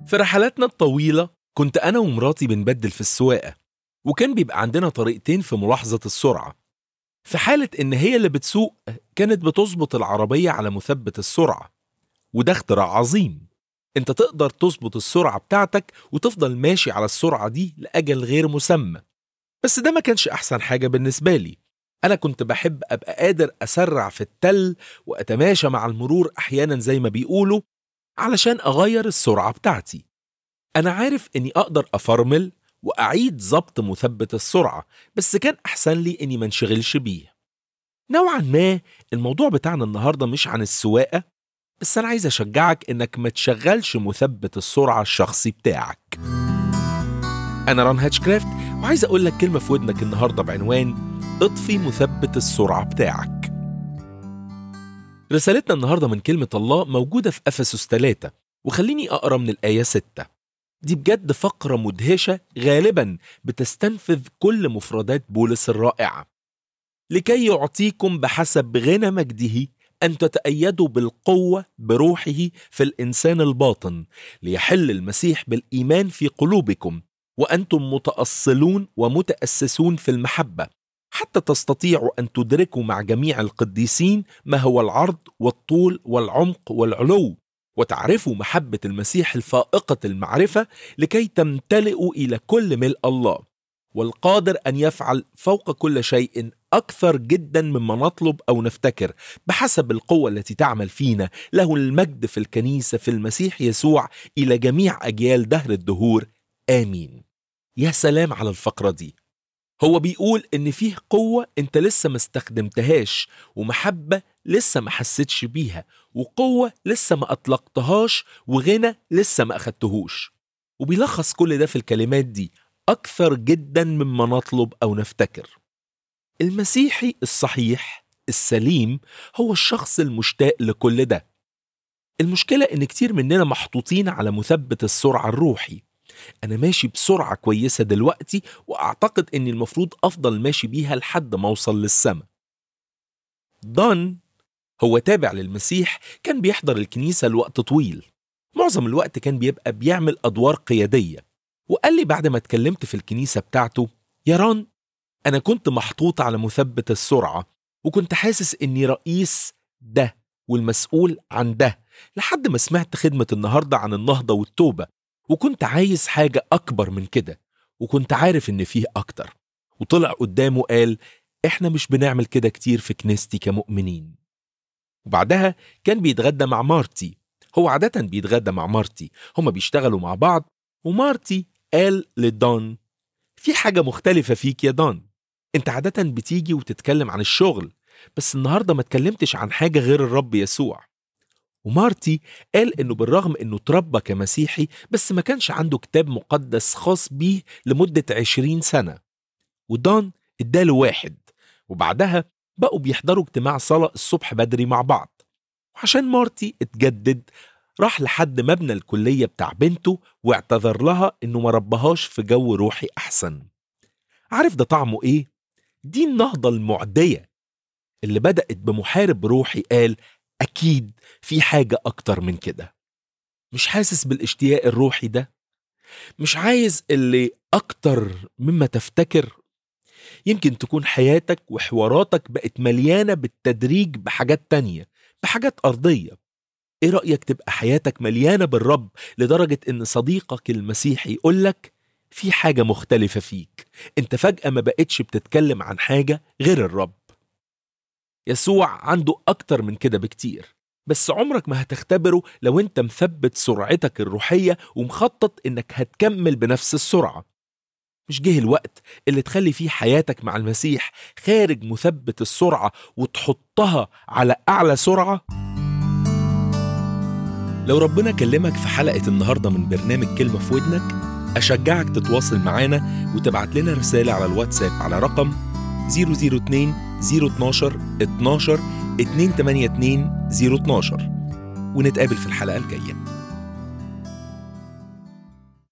في رحلاتنا الطويلة كنت أنا ومراتي بنبدل في السواقة وكان بيبقى عندنا طريقتين في ملاحظة السرعة في حالة إن هي اللي بتسوق كانت بتظبط العربية على مثبت السرعة وده اختراع عظيم انت تقدر تظبط السرعة بتاعتك وتفضل ماشي على السرعة دي لأجل غير مسمى بس ده ما كانش أحسن حاجة بالنسبة لي أنا كنت بحب أبقى قادر أسرع في التل وأتماشى مع المرور أحيانا زي ما بيقولوا علشان أغير السرعة بتاعتي أنا عارف إني أقدر أفرمل وأعيد ضبط مثبت السرعة بس كان أحسن لي إني ما انشغلش بيه نوعا ما الموضوع بتاعنا النهاردة مش عن السواقة بس أنا عايز أشجعك إنك ما تشغلش مثبت السرعة الشخصي بتاعك أنا ران هاتشكرافت وعايز أقول لك كلمة في ودنك النهاردة بعنوان اطفي مثبت السرعة بتاعك رسالتنا النهاردة من كلمة الله موجودة في أفسس 3 وخليني أقرأ من الآية 6 دي بجد فقرة مدهشة غالبا بتستنفذ كل مفردات بولس الرائعة لكي يعطيكم بحسب غنى مجده أن تتأيدوا بالقوة بروحه في الإنسان الباطن ليحل المسيح بالإيمان في قلوبكم وأنتم متأصلون ومتأسسون في المحبة حتى تستطيعوا أن تدركوا مع جميع القديسين ما هو العرض والطول والعمق والعلو وتعرفوا محبة المسيح الفائقة المعرفة لكي تمتلئوا إلى كل ملء الله والقادر أن يفعل فوق كل شيء أكثر جدا مما نطلب أو نفتكر بحسب القوة التي تعمل فينا له المجد في الكنيسة في المسيح يسوع إلى جميع أجيال دهر الدهور آمين يا سلام على الفقرة دي هو بيقول إن فيه قوة أنت لسه ما استخدمتهاش ومحبة لسه ما حسيتش بيها وقوة لسه ما أطلقتهاش وغنى لسه ما أخدتهوش وبيلخص كل ده في الكلمات دي أكثر جدا مما نطلب أو نفتكر المسيحي الصحيح السليم هو الشخص المشتاق لكل ده المشكلة إن كتير مننا محطوطين على مثبت السرعة الروحي أنا ماشي بسرعة كويسة دلوقتي وأعتقد إني المفروض أفضل ماشي بيها لحد ما أوصل للسما دان هو تابع للمسيح كان بيحضر الكنيسة لوقت طويل معظم الوقت كان بيبقى بيعمل أدوار قيادية وقال لي بعد ما اتكلمت في الكنيسة بتاعته يا ران أنا كنت محطوط على مثبت السرعة وكنت حاسس إني رئيس ده والمسؤول عن ده لحد ما سمعت خدمة النهاردة عن النهضة والتوبة وكنت عايز حاجة أكبر من كده وكنت عارف إن فيه أكتر وطلع قدامه قال إحنا مش بنعمل كده كتير في كنيستي كمؤمنين وبعدها كان بيتغدى مع مارتي هو عادة بيتغدى مع مارتي هما بيشتغلوا مع بعض ومارتي قال لدون في حاجة مختلفة فيك يا دون انت عادة بتيجي وتتكلم عن الشغل بس النهاردة ما اتكلمتش عن حاجة غير الرب يسوع ومارتي قال انه بالرغم انه اتربى كمسيحي بس ما كانش عنده كتاب مقدس خاص بيه لمدة عشرين سنة ودون اداله واحد وبعدها بقوا بيحضروا اجتماع صلاة الصبح بدري مع بعض وعشان مارتي اتجدد راح لحد مبنى الكلية بتاع بنته واعتذر لها انه ما ربهاش في جو روحي احسن عارف ده طعمه ايه؟ دي النهضة المعدية اللي بدأت بمحارب روحي قال أكيد في حاجة أكتر من كده مش حاسس بالاشتياق الروحي ده مش عايز اللي أكتر مما تفتكر يمكن تكون حياتك وحواراتك بقت مليانة بالتدريج بحاجات تانية بحاجات أرضية إيه رأيك تبقى حياتك مليانة بالرب لدرجة إن صديقك المسيحي يقولك في حاجة مختلفة فيك انت فجأة ما بقتش بتتكلم عن حاجة غير الرب يسوع عنده أكتر من كده بكتير بس عمرك ما هتختبره لو انت مثبت سرعتك الروحية ومخطط انك هتكمل بنفس السرعة مش جه الوقت اللي تخلي فيه حياتك مع المسيح خارج مثبت السرعة وتحطها على أعلى سرعة؟ لو ربنا كلمك في حلقة النهاردة من برنامج كلمة في ودنك أشجعك تتواصل معانا وتبعت لنا رسالة على الواتساب على رقم 002 012 12 282 012 ونتقابل في الحلقة الجاية